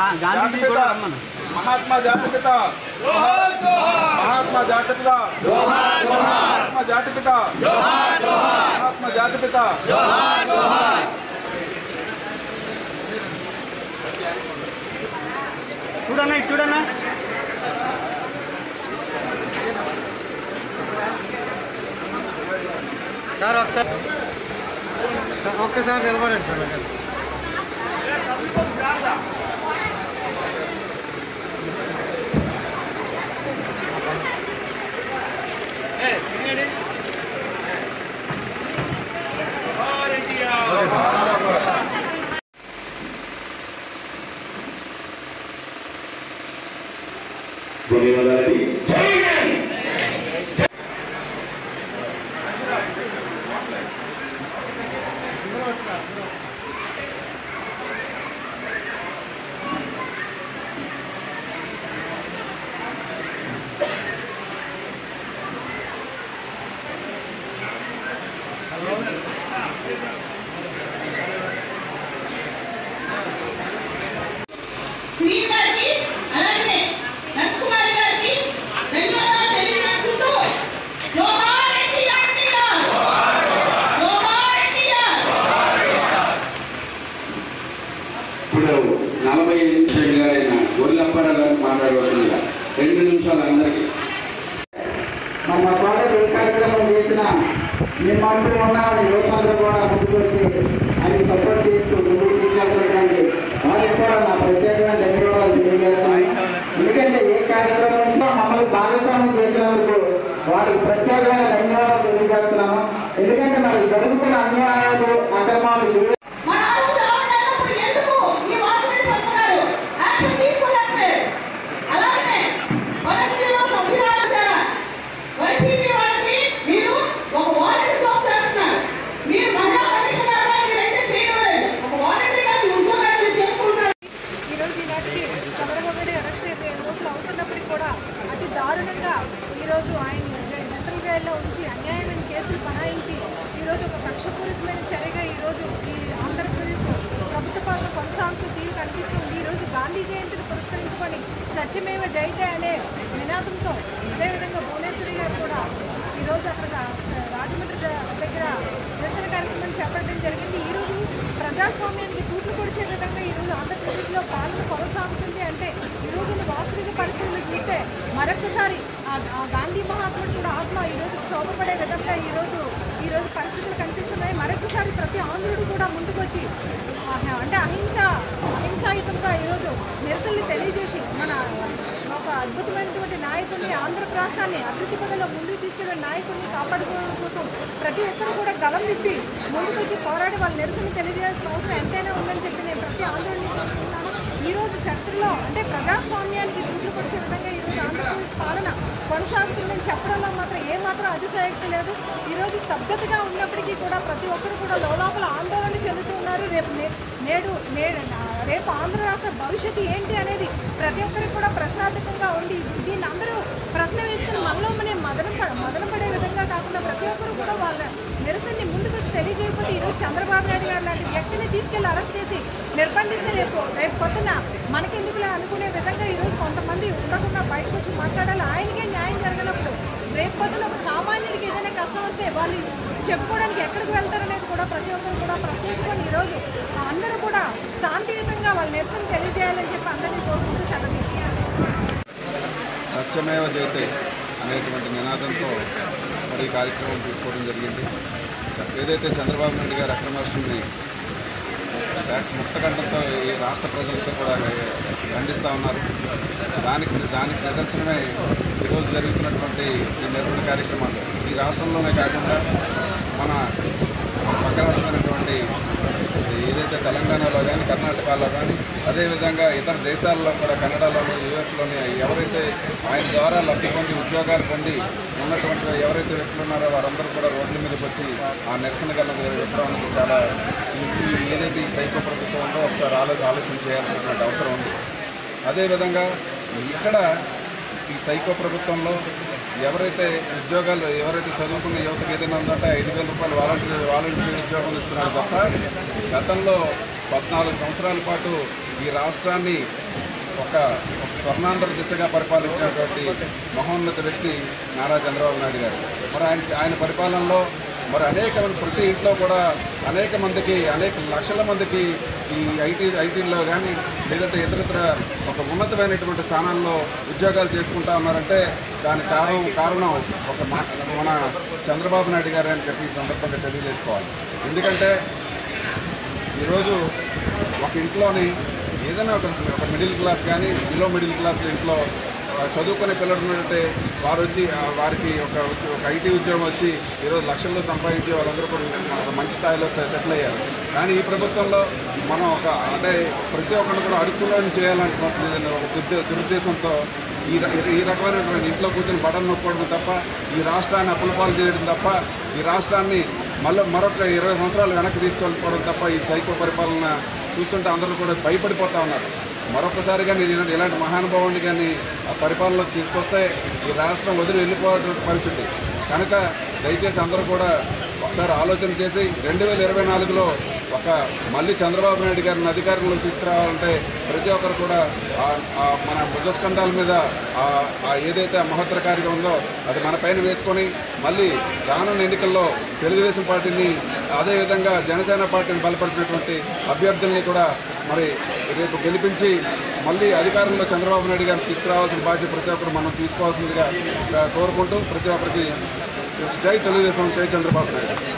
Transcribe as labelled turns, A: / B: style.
A: గాంధీజీ కూడా రమ్మను
B: మహాత్మా జాతిపిత మహాత్మా జాతిపిత మహాత్మా జాతిపిత మహాత్మా జాతిపిత
A: చూడన్నా ఇటు చూడన్నా
C: సార్ ఒకసారి ఒక్కసారి నిలబడండి సార్
D: ధన్యవాదాలండి జై హింద్
E: శ్రీ గారికి అలాగే నరసింహారి గారికి ధన్యవాదాలు తెలియజేసుకుంటూ జోహార్ ఎన్టీఆర్ జోహార్ ఎన్టీఆర్
D: ఇప్పుడు నలభై నిమిషాలుగా ఆయన గొల్లప్పడ గారు మాట్లాడవలసిందిగా రెండు నిమిషాలు అందరికీ
F: మన తోట ఏ కార్యక్రమం చేసినా మీ మంత్రి ఉన్న యువతందరూ కూడా ముందుకు వచ్చి ఆయన సపోర్ట్ చేస్తూ ముందుకు తీసుకెళ్తున్నటువంటి వారికి కూడా నా ప్రత్యేకమైన ధన్యవాదాలు తెలియజేస్తున్నాను ఎందుకంటే ఏ కార్యక్రమంలో మమ్మల్ని భాగస్వామ్యం చేసినందుకు వారికి ప్రత్యేకమైన ధన్యవాదాలు తెలియజేస్తున్నాను ఎందుకంటే మరి జరుగుతున్న అన్యాయాలు అక్రమాలు ఏ
E: మన ఆలోచన ఉన్నప్పుడు ఎందుకు ఈ వాసనని పడుతున్నారు యాక్షన్ తీసుకోలేకపోయారు అలాగనే వైసీపీలో సభ్యురాలు సార్ వైసీపీ వాళ్ళకి మీరు ఒక వాలంటీర్ జాబ్ చేస్తున్నారు మీరు మహిళా కమిషనర్ మీరైతే చేయడం లేదు ఒక వాలంటీర్గా మీ ఉద్యోగాలు మీరు చేసుకుంటున్నారు
G: ఈరోజు ఈనాటికి చంద్రబాబు నాయుడు అరెస్ట్ అయిపోయి ఎన్ని రోజులు అవుతున్నప్పటికీ కూడా అతి దారుణంగా ఈరోజు ఆయన సెంట్రల్ జైల్లో ఉంచి అన్యాయమైన కేసులు బనాయించి ఈరోజు ఒక కక్షపూరితమైన చర్యగా ఈరోజు ఈ ఆంధ్రప్రదేశ్ ప్రభుత్వ పాలన కొనసాగుతూ తీరు కనిపిస్తుంది ఈరోజు గాంధీ జయంతిని పురస్కరించుకొని సత్యమేవ జయతే అనే నినాదంతో అదేవిధంగా భువనేశ్వరి గారు కూడా ఈరోజు అక్కడ రాజమండ్రి ద- దగ్గర నిరసన కార్యక్రమం చేపట్టడం జరిగింది ఈరోజు ప్రజాస్వామ్యానికి తూట్లు పొడిచే విధంగా ఈరోజు ఆంధ్రప్రదేశ్లో పాలన కొనసాగుతుంది అంటే ఈరోజు వాస్తవిక పరిస్థితులు చూస్తే మరొకసారి ఆ ఆ గాంధీ మహాత్ముడు కూడా ఆత్మ ఈరోజు క్షోభపడే విధంగా ఈరోజు ఈరోజు పరిస్థితులు కనిపిస్తున్నాయి మరొకసారి ప్రతి ఆంధ్రుడు కూడా ముందుకొచ్చి ఆ- అంటే అహింస అహింసాయుతంగా ఈరోజు నిరసనలు తెలియజేసి మన ఒక అద్భుతమైనటువంటి నాయకుడిని ఆంధ్ర రాష్ట్రాన్ని అభివృద్ధి పదంలో ముందుకు తీసుకెళ్లే నాయకుడిని కాపాడుకోవడం కోసం ప్రతి ఒక్కరూ కూడా గలం విప్పి ముందుకొచ్చి పోరాడి వాళ్ళ నిరసన తెలియజేయాల్సిన అవసరం ఎంతైనా ఉందని చెప్పి నేను ప్రతి ఆందోళన కోరుకుంటున్నాను ఈ రోజు చరిత్రలో అంటే ప్రజాస్వామ్యానికి తూట్లు పొడిచే విధంగా ఈ రోజు ఆంధ్రప్రదేశ్ పాలన కొనసాగుతుందని చెప్పడంలో మాత్రం ఏ మాత్రం అతిశయోక్తి లేదు ఈ రోజు స్తబ్దతగా ఉన్నప్పటికీ కూడా ప్రతి ఒక్కరు కూడా లోపల ఆందోళన చెందుతున్నారు రేపు నే- నేడు నేడు రేపు ఆంధ్ర రాష్ట్ర భవిష్యత్తు ఏంటి అనేది ప్రతి ఒక్కరికి కూడా ప్రశ్నార్థకంగా ఉంది దీన్ని అందరూ ప్రశ్న వేసుకుని మనలో మనే మదన ప- మదన పడే విధంగా కాకుండా ప్రతి ఒక్కరు కూడా వాళ్ళ నిరసనని ముందుకు తెలియజేయకపోతే ఈరోజు చంద్రబాబు నాయుడు గారు లాంటి వ్యక్తిని తీసుకెళ్లి అరెస్ట్ చేసి నిర్బంధిస్తే రేపు రేపు పొద్దున మనకెందుకులే అనుకునే విధంగా ఈరోజు కొంతమంది ఉండకుండా బయటకు వచ్చి మాట్లాడాలి ఆయనకే న్యాయం జరగనప్పుడు రేపు పొద్దున ఒక సామాన్యుడికి ఏదైనా కష్టం వస్తే వాళ్ళు చెప్పుకోవడానికి ఎక్కడికి వెళ్తారనేది కూడా ప్రతి ఒక్కరు కూడా ప్రశ్నించుకొని ఈరోజు అందరూ కూడా శాంతియుతంగా వాళ్ళ నిరసన తెలియజేయాలని చెప్పి అందరినీ కోరుకుంటూ సెలవు తీసుకున్నారు
B: సత్యమేవ జయతే అనేటువంటి నినాదంతో మరి ఈ కార్యక్రమం తీసుకోవడం జరిగింది ఏదైతే చంద్రబాబు నాయుడు గారు అక్రమార్షుల్ని ముక్తకంఠంతో ఈ రాష్ట్ర ప్రజలతో కూడా ఖండిస్తూ ఉన్నారు దానికి దానికి నిదర్శనమే ఈరోజు జరుగుతున్నటువంటి ఈ నిరసన కార్యక్రమాలు ఈ రాష్ట్రంలోనే కాకుండా మన పక్క రాష్ట్రమైనటువంటి ఏదైతే తెలంగాణలో కానీ కర్ణాటకలో కానీ అదేవిధంగా ఇతర దేశాల్లో కూడా కన్నడలోని యూఎస్లోని ఎవరైతే ఆయన ద్వారా లబ్ధి పొంది ఉద్యోగాలు పొంది ఉన్నటువంటి ఎవరైతే వ్యక్తులు ఉన్నారో వారందరూ కూడా రోడ్ల మీదకి వచ్చి ఆ నిరసన గల విప్పడానికి చాలా ఈ- ఈ ఏదైతే ఈ సైకో ప్రభుత్వం ఉందో ఒకసారి ఆలోచన ఆలోచన చేయాల్సినటువంటి అవసరం ఉంది అదేవిధంగా ఇక్కడ ఈ సైకో ప్రభుత్వంలో ఎవరైతే ఉద్యోగాలు ఎవరైతే చదువుకున్న యువతకు ఏదైనా ఉందంటే ఐదు వేల రూపాయలు వాలంటీర్ వాలంటీర్ ఉద్యోగాలు ఇస్తున్నారు తప్ప గతంలో పద్నాలుగు సంవత్సరాల పాటు ఈ రాష్ట్రాన్ని ఒక ఒక స్వర్ణాంధ్ర దిశగా పరిపాలించినటువంటి మహోన్నత వ్యక్తి నారా చంద్రబాబు నాయుడు గారు మరి ఆయన ఆయన పరిపాలనలో మరి అనేక మంది ప్రతి ఇంట్లో కూడా అనేక మందికి అనేక లక్షల మందికి ఈ ఐటీ ఐటీల్లో కానీ లేదంటే ఇతరత్ర ఒక ఉన్నతమైనటువంటి స్థానాల్లో ఉద్యోగాలు చేసుకుంటా ఉన్నారంటే దాని కారణం కారణం ఒక మా- మన చంద్రబాబు నాయుడు గారు అని చెప్పి ఈ సందర్భంగా తెలియజేసుకోవాలి ఎందుకంటే ఈరోజు ఒక ఇంట్లోని ఏదైనా ఒక ఒక మిడిల్ క్లాస్ కానీ బిలో మిడిల్ క్లాస్ ఇంట్లో ఆ, చదువుకునే పిల్లలు ఉన్నట్టే వారు వచ్చి ఆ, వారికి ఒక ఒక ఐటీ ఉద్యోగం వచ్చి ఈరోజు లక్షల్లో సంపాదించి వాళ్ళందరూ కూడా ఒక మంచి స్థాయిలో సెటిల్ అయ్యారు కానీ ఈ ప్రభుత్వంలో మనం ఒక అంటే ప్రతి ఒక్కరిని కూడా అడుక్కులోని చేయాలనుకుంటున్న ఒక దుర్ద- దురుద్దేశంతో ఈ ర- ఈ రకమైనటువంటి ఇంట్లో కూర్చొని బటన్ నొక్కోవడం తప్ప ఈ రాష్ట్రాన్ని అప్పులపాలు చేయడం తప్ప ఈ రాష్ట్రాన్ని మళ్ళీ మరొక ఇరవై సంవత్సరాలు వెనక్కి తీసుకెళ్ళిపోవడం తప్ప ఈ సైకో పరిపాలన చూస్తుంటే అందరూ కూడా భయపడిపోతా ఉన్నారు మరొకసారిగా నేను ఇలాంటి ఇలాంటి మహానుభావుని కానీ ఆ పరిపాలనలోకి తీసుకొస్తే ఈ రాష్ట్రం వదిలి వెళ్ళిపోవడం పరిస్థితి కనుక దయచేసి అందరూ కూడా ఒకసారి ఆలోచన చేసి రెండు వేల ఇరవై నాలుగులో ఒక మళ్ళీ చంద్రబాబు నాయుడు గారిని అధికారంలోకి తీసుకురావాలంటే ప్రతి ఒక్కరు కూడా ఆ- ఆ మన భుజస్కంధాల మీద ఆ- ఆ ఏదైతే ఆ మహత్తర కార్యం ఉందో అది మన పైన వేసుకొని మళ్ళీ రానున్న ఎన్నికల్లో తెలుగుదేశం పార్టీని అదేవిధంగా జనసేన పార్టీని బలపరిచినటువంటి అభ్యర్థుల్ని కూడా మరి రేపు గెలిపించి మళ్ళీ అధికారంలో చంద్రబాబు నాయుడు గారిని తీసుకురావాల్సిన బాధ్యత ప్రతి ఒక్కరు మనం తీసుకోవాల్సిందిగా ఆ, కోరుకుంటూ ప్రతి ఒక్కరికి జై తెలుగుదేశం జై చంద్రబాబు నాయుడు